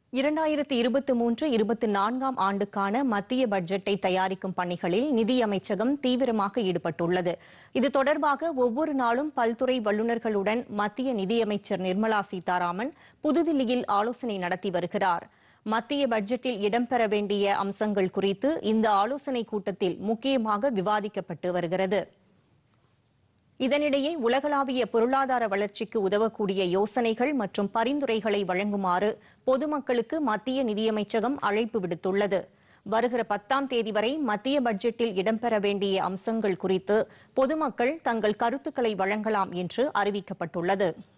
இரண்டாயிரத்தி இருபத்தி மூன்று இருபத்தி நான்காம் ஆண்டுக்கான மத்திய பட்ஜெட்டை தயாரிக்கும் பணிகளில் நிதியமைச்சகம் தீவிரமாக ஈடுபட்டுள்ளது இது தொடர்பாக ஒவ்வொரு நாளும் பல்துறை வல்லுநர்களுடன் மத்திய நிதியமைச்சர் நிர்மலா சீதாராமன் புதுதில்லியில் ஆலோசனை நடத்தி வருகிறார் மத்திய பட்ஜெட்டில் இடம்பெற வேண்டிய அம்சங்கள் குறித்து இந்த ஆலோசனைக் கூட்டத்தில் முக்கியமாக விவாதிக்கப்பட்டு வருகிறது இதனிடையே உலகளாவிய பொருளாதார வளர்ச்சிக்கு உதவக்கூடிய யோசனைகள் மற்றும் பரிந்துரைகளை வழங்குமாறு பொதுமக்களுக்கு மத்திய நிதியமைச்சகம் அழைப்பு விடுத்துள்ளது வருகிற பத்தாம் தேதி வரை மத்திய பட்ஜெட்டில் இடம்பெற வேண்டிய அம்சங்கள் குறித்து பொதுமக்கள் தங்கள் கருத்துக்களை வழங்கலாம் என்று அறிவிக்கப்பட்டுள்ளது